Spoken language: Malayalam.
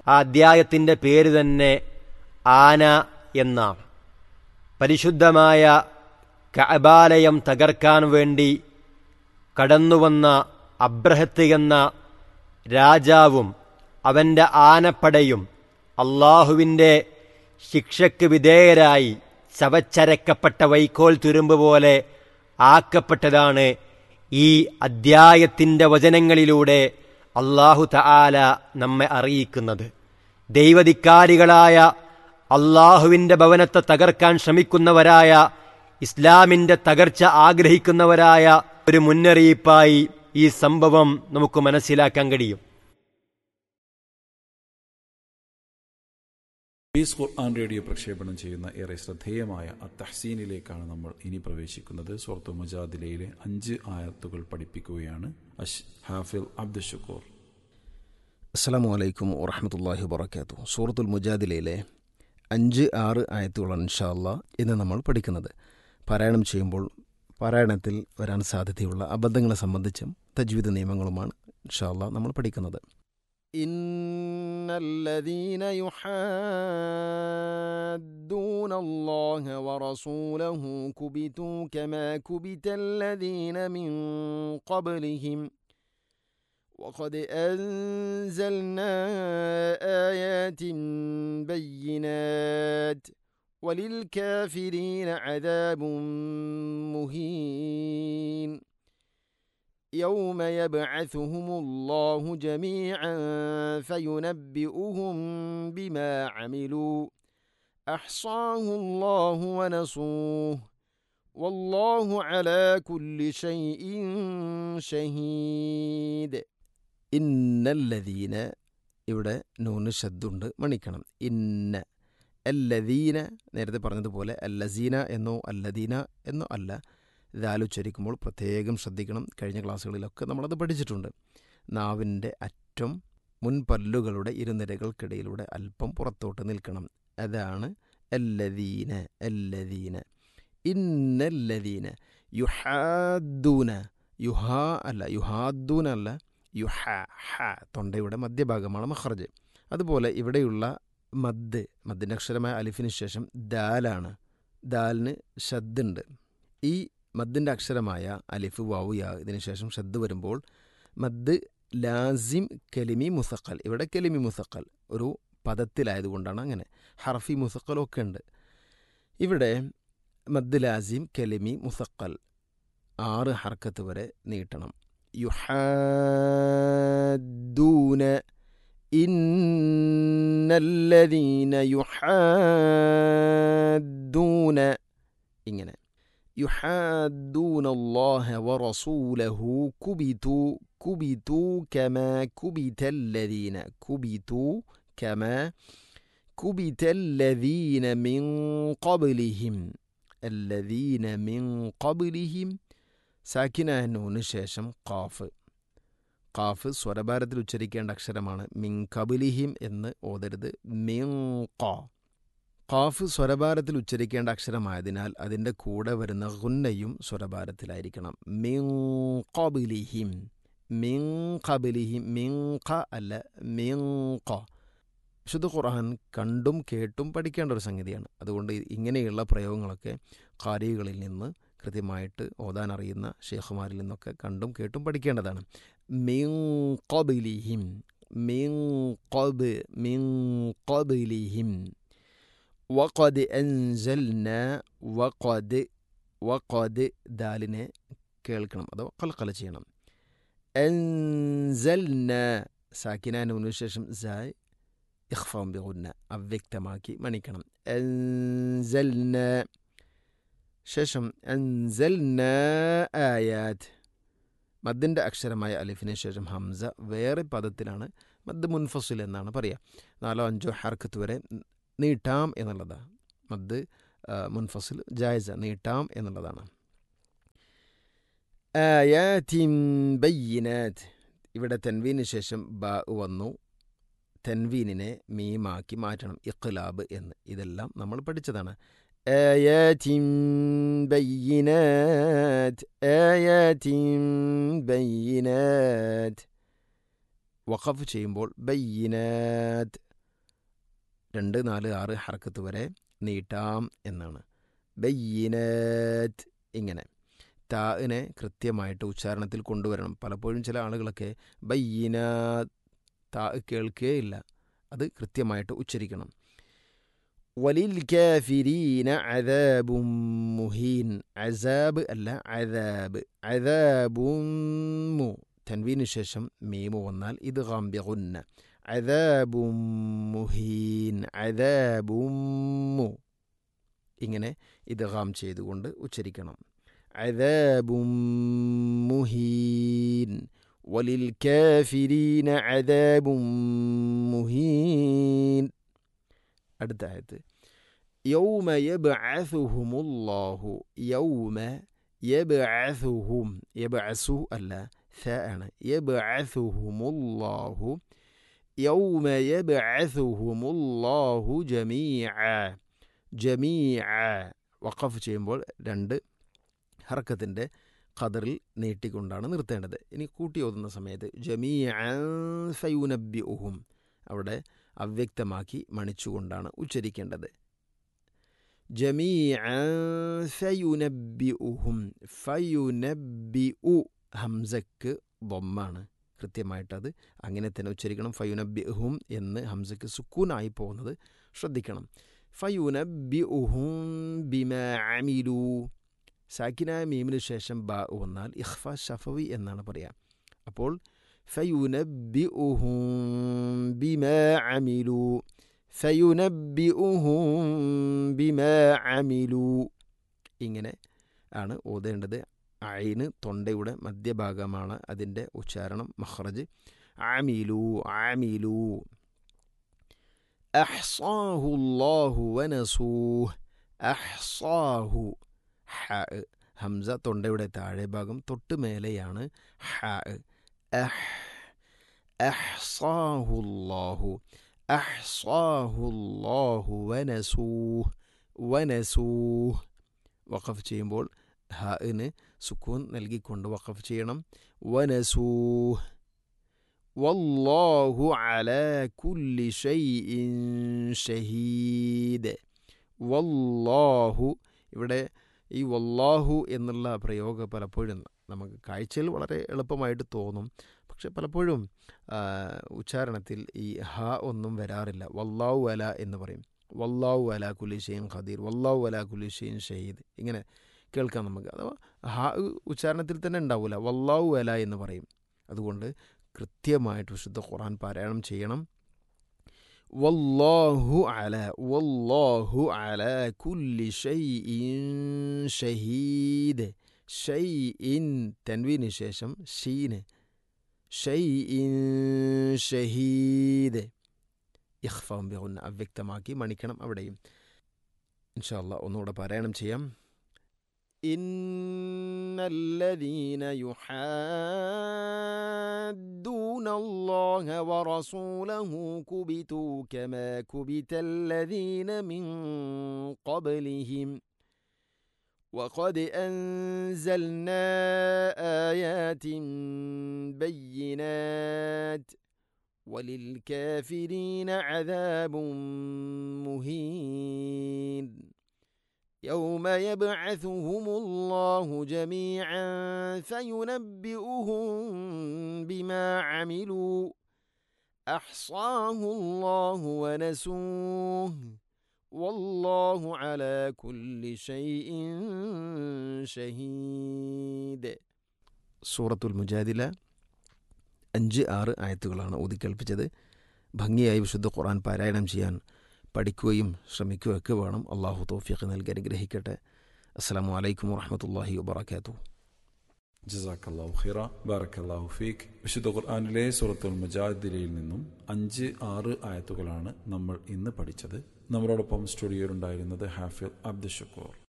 ആ അദ്ധ്യായത്തിൻ്റെ പേര് തന്നെ ആന എന്നാണ് പരിശുദ്ധമായ കഅബാലയം തകർക്കാൻ വേണ്ടി കടന്നുവന്ന അബ്രഹത്ത് എന്ന രാജാവും അവൻ്റെ ആനപ്പടയും അള്ളാഹുവിൻ്റെ ശിക്ഷയ്ക്ക് വിധേയരായി ചവച്ചരക്കപ്പെട്ട വൈക്കോൽ തുരുമ്പ് പോലെ ആക്കപ്പെട്ടതാണ് ഈ അദ്ധ്യായത്തിൻ്റെ വചനങ്ങളിലൂടെ അള്ളാഹു തആല നമ്മെ അറിയിക്കുന്നത് ദൈവധിക്കാരികളായ അള്ളാഹുവിൻ്റെ ഭവനത്തെ തകർക്കാൻ ശ്രമിക്കുന്നവരായ ഇസ്ലാമിൻ്റെ തകർച്ച ആഗ്രഹിക്കുന്നവരായ ഒരു മുന്നറിയിപ്പായി ഈ സംഭവം നമുക്ക് മനസ്സിലാക്കാൻ കഴിയും പീസ് ഖുർആൻ റേഡിയോ പ്രക്ഷേപണം ചെയ്യുന്ന ഏറെ ശ്രദ്ധേയമായ അത്തഹ്സീനിലേക്കാണ് നമ്മൾ ഇനി പ്രവേശിക്കുന്നത് സുഹൃത്തു മുജാദിലയിലെ അഞ്ച് ആയത്തുകൾ പഠിപ്പിക്കുകയാണ് അഷ് ഹാഫിൽ അബ്ദുഷക്കൂർ അസ്സലാമു അലൈക്കും വറഹമത്തല്ലാഹി വബർക്കാത്തു സൂറത്തുൽ മുജാദിലയിലെ അഞ്ച് ആറ് ആയത്തുകളാണ് ഇൻഷാല്ല ഇന്ന് നമ്മൾ പഠിക്കുന്നത് പാരായണം ചെയ്യുമ്പോൾ പാരായണത്തിൽ വരാൻ സാധ്യതയുള്ള അബദ്ധങ്ങളെ സംബന്ധിച്ചും തജ്വീദ് നിയമങ്ങളുമാണ് ഇൻഷാല്ല നമ്മൾ പഠിക്കുന്നത് إن الذين يحادون الله ورسوله كبتوا كما كبت الذين من قبلهم وقد أنزلنا آيات بينات وللكافرين عذاب مهين يوم يبعثهم الله جميعا فينبئهم بما عملوا احصاه الله ونسوه والله على كل شيء شهيد إن الذين ഇവിടെ നൂന് ശബ്ദുണ്ട് മണിക്കണം ഇന്ന അല്ലദീന നേരത്തെ പറഞ്ഞതുപോലെ അല്ലസീന എന്നോ അല്ലദീന എന്നോ അല്ല ഇതാലോചരിക്കുമ്പോൾ പ്രത്യേകം ശ്രദ്ധിക്കണം കഴിഞ്ഞ ക്ലാസ്സുകളിലൊക്കെ നമ്മളത് പഠിച്ചിട്ടുണ്ട് നാവിൻ്റെ അറ്റം മുൻപല്ലുകളുടെ ഇരുനിരകൾക്കിടയിലൂടെ അല്പം പുറത്തോട്ട് നിൽക്കണം അതാണ് അല്ലദീന അല്ലദീന ഇന്നല്ലദീന യുഹാദൂന യുഹാ അല്ല യുഹാദൂന അല്ല യുഹ ഹ തൊണ്ടയുടെ മധ്യഭാഗമാണ് മഹർജ് അതുപോലെ ഇവിടെയുള്ള മദ് മദ്ദിൻ്റെ അക്ഷരമായ അലിഫിന് ശേഷം ദാലാണ് ദാലിന് ഷദ്ദുണ്ട് ഈ മദ്ദിൻ്റെ അക്ഷരമായ അലിഫ് വാവു യാ ഇതിന് ശേഷം ഷദ് വരുമ്പോൾ മദ് ലാസിം കലിമി മുസക്കൽ ഇവിടെ കലിമി മുസക്കൽ ഒരു പദത്തിലായതുകൊണ്ടാണ് അങ്ങനെ ഹർഫി മുസക്കലൊക്കെ ഉണ്ട് ഇവിടെ മദ് ലാസിം കലിമി മുസക്കൽ ആറ് ഹർക്കത്ത് വരെ നീട്ടണം യുഹാദൂന ഇന്നല്ലദീന യുഹാദൂന ഇങ്ങനെ يحادون الله ورسوله كبتوا كبتوا كما كبت الذين كبتوا كما كبت الذين من قبلهم الذين من قبلهم സാക്കിന നൂന് ശേഷം കാഫ് കാഫ് സ്വരഭാരത്തിൽ ഉച്ചരിക്കേണ്ട അക്ഷരമാണ് മിൻ കബിലിഹിം എന്ന് ഓതരുത് മിൻ ക ഖാഫ് സ്വരഭാരത്തിൽ ഉച്ചരിക്കേണ്ട അക്ഷരമായതിനാൽ അതിൻ്റെ കൂടെ വരുന്ന ഗുന്നയും സ്വരഭാരത്തിലായിരിക്കണം മിങബിലിഹിം മിങബിലിഹിം മിങ്ക അല്ല മിങ്ക വിശുദ്ധ ഖുർആൻ കണ്ടും കേട്ടും പഠിക്കേണ്ട ഒരു സംഗതിയാണ് അതുകൊണ്ട് ഇങ്ങനെയുള്ള പ്രയോഗങ്ങളൊക്കെ കാരികളിൽ നിന്ന് കൃത്യമായിട്ട് ഓതാൻ അറിയുന്ന ഷേഖുമാരിൽ നിന്നൊക്കെ കണ്ടും കേട്ടും പഠിക്കേണ്ടതാണ് മിങബിലിഹിം മിങബ് മിങബിലിഹിം വഖദ് അൻസൽന വഖദ് വഖദ് ദാലിനെ കേൾക്കണം അതോ കൽക്കല ചെയ്യണം അൻസൽന സാക്കിന നൂനു ശേഷം സായ് ഇഖ്ഫാം ബിഗുന്ന അവ്യക്തമാക്കി മണിക്കണം അൻസൽന ശേഷം അൻസൽന ആയാത് മദ്ദിൻ്റെ അക്ഷരമായ അലിഫിന് ശേഷം ഹംസ വേറെ പദത്തിലാണ് മദ് മുൻഫസിൽ എന്നാണ് പറയുക നാലോ അഞ്ചോ ഹർക്കത്ത് വരെ നീട്ടാം എന്നുള്ളതാണ് മദ് മുൻഫസിൽ ജായസ നീട്ടാം എന്നുള്ളതാണ് ആയാത്തിൻ ബയ്യനാത്ത് ഇവിടെ തെൻവീന് ശേഷം ബ വന്നു തെൻവീനിനെ മീമാക്കി മാറ്റണം ഇഖ്ലാബ് എന്ന് ഇതെല്ലാം നമ്മൾ പഠിച്ചതാണ് ആയാത്തിൻ ബയ്യനാത്ത് ആയാത്തിൻ ബയ്യനാത്ത് വഖഫ് ചെയ്യുമ്പോൾ ബയ്യനാത്ത് രണ്ട് നാല് ആറ് ഹർക്കത്ത് വരെ നീട്ടാം എന്നാണ് ബയ്യനത്ത് ഇങ്ങനെ താഇനെ കൃത്യമായിട്ട് ഉച്ചാരണത്തിൽ കൊണ്ടുവരണം പലപ്പോഴും ചില ആളുകളൊക്കെ ബയ്യന താ കേൾക്കുകയില്ല അത് കൃത്യമായിട്ട് ഉച്ചരിക്കണം വലിൽ കാഫിരീന അദാബും മുഹീൻ അസാബ് അല്ല അദാബ് അദാബും മു തൻവീന് ശേഷം മീമു വന്നാൽ ഇത് ഗാംബിഗുന്ന അദാബും മുഹീൻ അദാബും മു ഇങ്ങനെ ഇത് ഗാം ചെയ്തുകൊണ്ട് ഉച്ചരിക്കണം അദാബും മുഹീൻ വലിൽ കാഫിരീന അദാബും മുഹീൻ അടുത്ത ആയത്ത് യൗമ യബ്അസുഹുമുല്ലാഹു യൗമ യബ്അസുഹും യബ്അസു അല്ല ث ആണ് യബ്അസുഹുമുല്ലാഹു യൗമ യബ്അസുഹുമുല്ലാഹു ജമീഅ ജമീഅ വഖഫ് ചെയ്യുമ്പോൾ രണ്ട് ഹർക്കത്തിൻ്റെ ഖദറിൽ നീട്ടിക്കൊണ്ടാണ് നിർത്തേണ്ടത് ഇനി കൂട്ടി ഓതുന്ന സമയത്ത് ജമീഅ ഫയുനബി ഉഹും അവിടെ അവ്യക്തമാക്കി മണിച്ചുകൊണ്ടാണ് ഉച്ചരിക്കേണ്ടത് ജമീഅ ഫയുനബി ഉഹും ഫയുനബി ഉ ഹംസക്ക് ബൊമ്മാണ് കൃത്യമായിട്ടത് അങ്ങനെ തന്നെ ഉച്ചരിക്കണം ഫയുനബി ഉഹും എന്ന് ഹംസക്ക് സുക്കൂനായി പോകുന്നത് ശ്രദ്ധിക്കണം ഫയുനബി ഉഹും ബിമ അമിലു സാക്കിനായ മീമിന് ശേഷം ബ വന്നാൽ ഇഖ്ഫ ഷഫവി എന്നാണ് പറയുക അപ്പോൾ ഫയുനബിഉഹും ബിമാ അമിലു ഫയുനബിഉഹും ബിമാ അമിലു ഇങ്ങനെ ആണ് ഓതേണ്ടത് ഐന് തൊണ്ടയുടെ മധ്യഭാഗമാണ് അതിൻ്റെ ഉച്ചാരണം മഹ്റജ് ആമിലു ആമിലു അഹ്സാഹു അല്ലാഹു വനസൂഹ് അഹ്സാഹു ഹ ഹംസ തൊണ്ടയുടെ താഴെ ഭാഗം തൊട്ട് മേലെയാണ് ഹ അഹ് അഹ്സാഹുല്ലാഹു അഹ്സാഹുല്ലാഹു വനസൂഹ് വനസൂഹ് വഖഫ് ചെയ്യുമ്പോൾ ഹാഇന് സുക്കൂൻ നൽകിക്കൊണ്ട് വഖഫ് ചെയ്യണം വനസൂഹ് വല്ലാഹു അലാ കുല്ലി ഷൈഇൻ ഷഹീദ് വല്ലാഹു ഇവിടെ ഈ വല്ലാഹു എന്നുള്ള പ്രയോഗം പലപ്പോഴും നമുക്ക് കാഴ്ചയിൽ വളരെ എളുപ്പമായിട്ട് തോന്നും പക്ഷെ പലപ്പോഴും ഉച്ചാരണത്തിൽ ഈ ഹ ഒന്നും വരാറില്ല വല്ലാഹു അല എന്ന് പറയും വല്ലാഹു അല കുലിഷെയ്ൻ ഖദീർ വല്ലാഹു അല കുലിഷെയ്ൻ ഷഹീദ് ഇങ്ങനെ കേൾക്കാം നമുക്ക് അഥവാ ഹ ഉച്ചാരണത്തിൽ തന്നെ ഉണ്ടാവില്ല വല്ലാഹു അല എന്ന് പറയും അതുകൊണ്ട് കൃത്യമായിട്ട് വിശുദ്ധ ഖുറാൻ പാരായണം ചെയ്യണം വല്ലാഹു അല വല്ലാഹു അല കുല്ലി ഷൈഇൻ ഷഹീദ് ഷൈഇൻ തൻവീന് ശേഷം ഷീന് ഷൈഇൻ ഷഹീദ് ഇഖ്ഫാം ബിഗുന്ന അവ്യക്തമാക്കി മണിക്കണം അവിടെയും ഇൻഷാല്ല ഒന്നുകൂടെ പാരായണം ചെയ്യാം إن الذين يحادون الله ورسوله كبتوا كما كبت الذين من قبلهم وقد أنزلنا آيات بينات وللكافرين عذاب مهين يوم يبعثهم الله جميعا فينبئهم بما عملوا احصاه الله ونسوه والله على كل شيء شهيد സൂറത്തുൽ മുജാദില അഞ്ച് ആറ് ആയത്തുകളാണ് ഊതിക്കേൽപ്പിച്ചത് ഭംഗിയായി വിശുദ്ധ ഖുർആൻ പാരായണം ചെയ്യാൻ പഠിക്കുകയും ശ്രമിക്കുകയൊക്കെ വേണം അള്ളാഹു തോഫിയൊക്കെ നൽകി അനുഗ്രഹിക്കട്ടെ അസ്സാം വലൈക്കും വാഹമത്തല്ലാഹി വാബർക്കാത്തു ജസാക്കല്ലാഹു ഖിറ ബാറക്കല്ലാഹു ഫീഖ് വിശുദ്ധ ഖുർആാനിലെ സൂറത്തുൽ മുജാദിലയിൽ നിന്നും അഞ്ച് ആറ് ആയത്തുകളാണ് നമ്മൾ ഇന്ന് പഠിച്ചത് നമ്മളോടൊപ്പം സ്റ്റുഡിയോയിലുണ്ടായിരുന്നത് ഹാഫിൽ അബ്ദുഷക്കൂർ